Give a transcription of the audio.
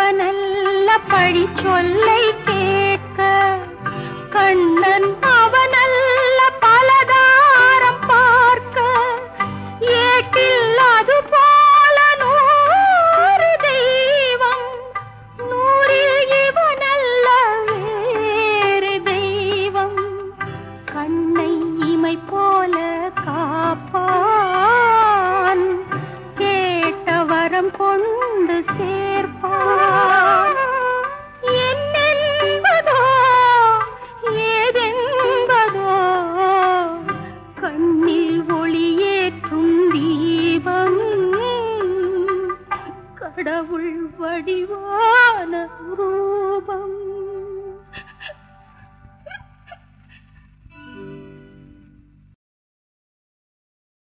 அவனல்ல பழி சொல்லை கேட்க கண்ணன் அவனல்ல பலதாரம் பார்க்க ஏட்டில் அது போல நூறு தெய்வம் நூறில் இவனல்ல வேறு தெய்வம் கண்ணை இமை போல காப்பான் கேட்ட வரம் கொண்டு சேர்ப்பான் என்னென்பதோ ஏதென்பதோ கண்ணில் ஒளியேற்றும் தீபம் கடவுள் வடிவான ரூபம்